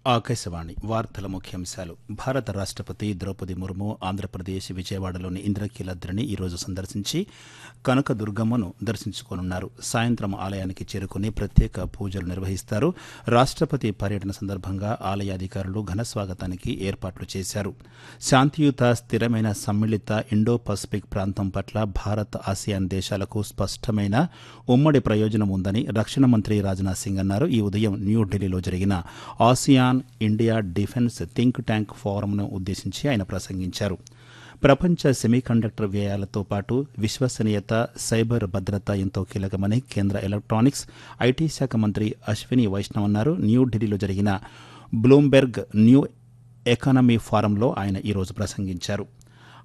ఆకాశవాణి వార్తల ముఖ్యాంశాలు భారత రాష్ట్రపతి ద్రౌపది ముర్ము ఆంధ్రప్రదేశ్ విజయవాడలోని ఇంద్రకీలాద్రిని ఈరోజు సందర్శించి కనక దుర్గమ్మను దర్శించుకోనున్నారు సాయంత్రం ఆలయానికి చేరుకుని ప్రత్యేక పూజలు నిర్వహిస్తారు రాష్ట్రపతి పర్యటన సందర్భంగా ఆలయ అధికారులు ఘన స్వాగతానికి ఏర్పాట్లు చేశారు శాంతియుత స్థిరమైన సమ్మిళిత ఇండో పసిఫిక్ ప్రాంతం పట్ల భారత్ ఆసియాన్ దేశాలకు స్పష్టమైన ఉమ్మడి ప్రయోజనం ఉందని రక్షణ మంత్రి రాజ్నాథ్ సింగ్ అన్నారు ఈ ఉదయం న్యూఢిల్లీలో జరిగిన ASEAN India defence think tank ఫోరంను ఉద్దేశించి ఆయన ప్రసంగించారు ప్రపంచ సెమీకండక్టర్ వ్యయాలతో పాటు విశ్వసనీయత సైబర్ భద్రత ఎంతో కీలకమని కేంద్ర ఎలక్ట్రానిక్స్ ఐటీ శాఖ మంత్రి అశ్విని వైష్ణవ్ అన్నారు న్యూఢిల్లీలో జరిగిన బ్లూంబెర్గ్ న్యూ ఎకానమీ ఫారంలో ఆయన ఈరోజు ప్రసంగించారు